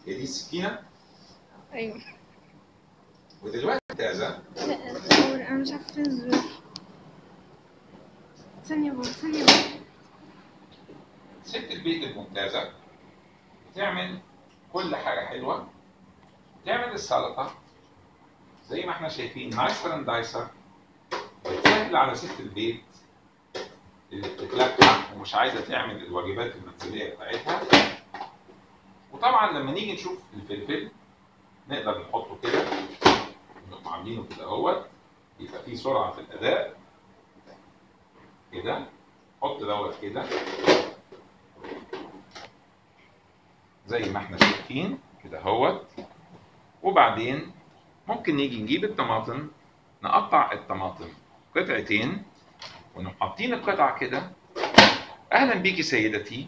هي دي السكينه ايوه ودلوقتي ممتازه لا تصور انا مش عارفه فين الزرار ثانية بابا ثانية بابا ست البيت الممتازه بتعمل كل حاجه حلوه تعمل السلطه زي ما احنا شايفين مايستر اند دايسر بتسهل على ست البيت اللي بتتلكع ومش عايزه تعمل الواجبات المنزليه بتاعتها وطبعا لما نيجي نشوف الفلفل نقدر نحطه كده نقوم عاملينه كده اهوت يبقى فيه سرعه في الاداء كده حط دوت كده زي ما احنا شايفين كده اهوت وبعدين ممكن نيجي نجيب الطماطم نقطع الطماطم قطعتين ونقوم حاطين القطعة كده أهلا بيكي سيدتي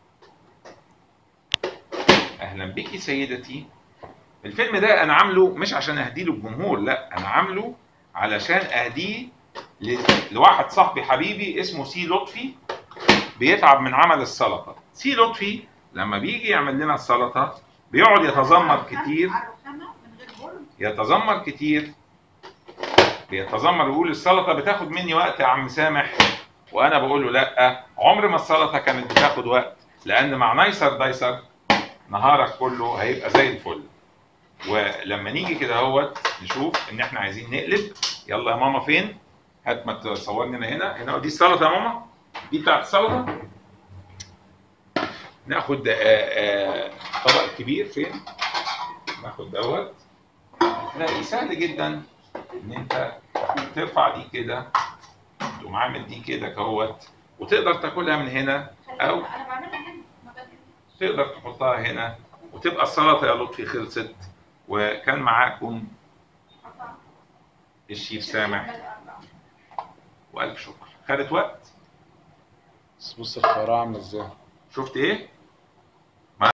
أهلا بيكي سيدتي الفيلم ده أنا عامله مش عشان أهديه للجمهور لا أنا عامله علشان أهديه ل- لواحد صاحبي حبيبي اسمه سي لطفي بيتعب من عمل السلطة سي لطفي لما بيجي يعمل لنا السلطة بيقعد يتذمر كتير على الرخامة من غير برد يتذمر كتير بيتذمر ويقول السلطه بتاخد مني وقت يا عم سامح وانا بقول له لا عمر ما السلطه كانت بتاخد وقت لان مع نيسر دايسر نهارك كله هيبقى زي الفل ولما نيجي كده اهوت نشوف ان احنا عايزين نقلب يلا يا ماما فين هات ما تصورني انا هنا هنا دي السلطه يا ماما دي بتاعت السلطه ناخد آه، آه، طبق كبير فين ناخد دوت تلاقي سهل جدا ان انت ترفع دي كده تقوم عامل دي كده كهوت وتقدر تاكلها من هنا او انا بعملها هنا ما بدري تقدر تحطها هنا وتبقى السلطه يا لطفي خلصت وكان معاكم الشيف سامح والف شكر خدت وقت بس بص الخيارة عاملة ازاي شفت ايه